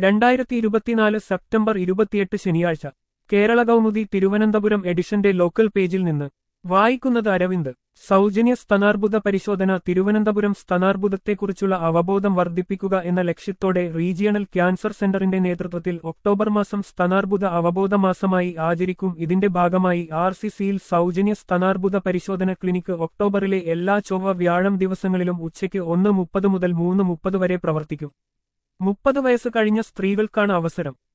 രണ്ടായിരത്തി ഇരുപത്തിനാല് സെപ്റ്റംബർ ഇരുപത്തിയെട്ട് ശനിയാഴ്ച കേരള കൗമുദി തിരുവനന്തപുരം എഡിഷന്റെ ലോക്കൽ പേജിൽ നിന്ന് വായിക്കുന്നത് അരവിന്ദ് സൗജന്യ സ്തനാർബുദ പരിശോധന തിരുവനന്തപുരം സ്തനാർബുദത്തെക്കുറിച്ചുള്ള അവബോധം വർദ്ധിപ്പിക്കുക എന്ന ലക്ഷ്യത്തോടെ റീജിയണൽ ക്യാൻസർ സെന്ററിന്റെ നേതൃത്വത്തിൽ ഒക്ടോബർ മാസം സ്തനാർബുദ അവബോധ മാസമായി ആചരിക്കും ഇതിന്റെ ഭാഗമായി ആർ സി സിയിൽ സൗജന്യ സ്തനാർബുദ പരിശോധന ക്ലിനിക്ക് ഒക്ടോബറിലെ എല്ലാ ചൊവ്വ വ്യാഴം ദിവസങ്ങളിലും ഉച്ചയ്ക്ക് ഒന്ന് മുപ്പത് മുതൽ മൂന്ന് മുപ്പത് വരെ പ്രവർത്തിക്കും മുപ്പത് വയസ്സ് കഴിഞ്ഞ സ്ത്രീകൾക്കാണ് അവസരം